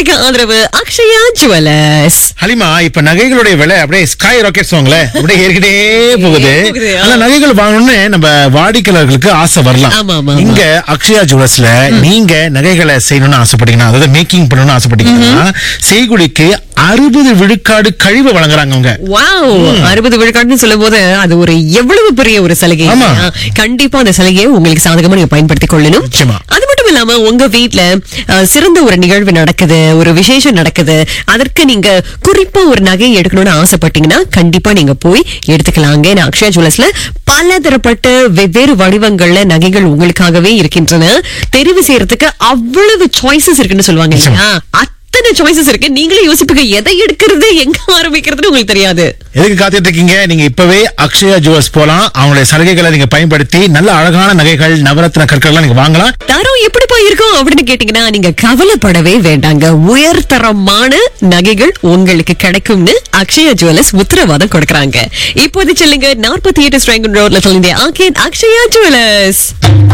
நிகழ்ச்சிக்கு ஆதரவு அக்ஷயா ஜுவல்லர்ஸ் ஹலிமா இப்ப நகைகளுடைய விலை அப்படியே ஸ்கை ராக்கெட் வாங்கல அப்படியே ஏறிக்கிட்டே போகுது போகுது, ஆ. ஆனா நகைகள் வாங்கணும்னு நம்ம வாடிக்கையாளர்களுக்கு ஆசை வரலாம் ஆமா, ஆமா, ஆமா. இங்க அக்ஷயா ஜுவல்ஸ்ல நீங்க நகைகளை செய்யணும்னு ஆசைப்பட்டீங்கன்னா அதாவது மேக்கிங் பண்ணணும்னு ஆசைப்பட்டீங்கன்னா செய்குலிக்கு அறுபது விழுக்காடு கழிவு வழங்குறாங்க அவங்க வாவ் அறுபது விழுக்காடுன்னு சொல்லும் போது அது ஒரு எவ்வளவு பெரிய ஒரு சலுகை ஆமா. இல்லையா? கண்டிப்பா அந்த சலுகையை உங்களுக்கு சாதகமா நீங்க பயன்படுத்திக் கொள்ளணும் நிச்சயமா. அது மட்டும் இல்லாம உங்க வீட்ல அஹ், சிறந்த ஒரு நிகழ்வு நடக்குது ஒரு விசேஷம் நடக்குது அதற்கு நீங்க குறிப்பா ஒரு நகை எடுக்கணும்னு ஆசைப்பட்டீங்கன்னா கண்டிப்பா நீங்க போய் எடுத்துக்கலாங்க ஏன்னா அக்ஷயா ஜுவல்லர்ஸ்ல பல தரப்பட்ட வெவ்வேறு வடிவங்கள்ல நகைகள் உங்களுக்காகவே இருக்கின்றன தெரிவு செய்யறதுக்கு அவ்வளவு சாய்ஸஸ் இருக்குன்னு சொல்லுவாங்க இல்லையா அத்தனை சாய்ஸஸ் இருக்கு நீங்களே யோசிப்பீங்க எதை எடுக்கிறது எங்க ஆரம்பிக்கிறதுன்னு உங்களுக்கு தெரியாது எதுக்கு காத்துட்டு இருக்கீங்க நீங்க இப்பவே அக்ஷயா ஜுவல்ஸ் போலாம் அவங்களுடைய சலுகைகளை நீங்க பயன்படுத்தி நல்ல அழகான நகைகள் நவரத்ன கற்கள்லாம் நீங்க வாங்கலாம் தரம் எப்படிப்பா இருக்கும் அப்படின்னு கேட்டீங்கன்னா நீங்க கவலைப்படவே வேண்டாங்க உயர்தரமான நகைகள் உங்களுக்கு கிடைக்கும்னு அக்ஷயா ஜுவல்லர்ஸ் உத்தரவாதம் கொடுக்கறாங்க இப்போது சொல்லுங்க நாற்பத்தி எட்டு ஸ்ட்ரைங்கன் ரோட்ல சொல்லுங்க ஆகே அக்ஷயா ஜுவல்லர்ஸ்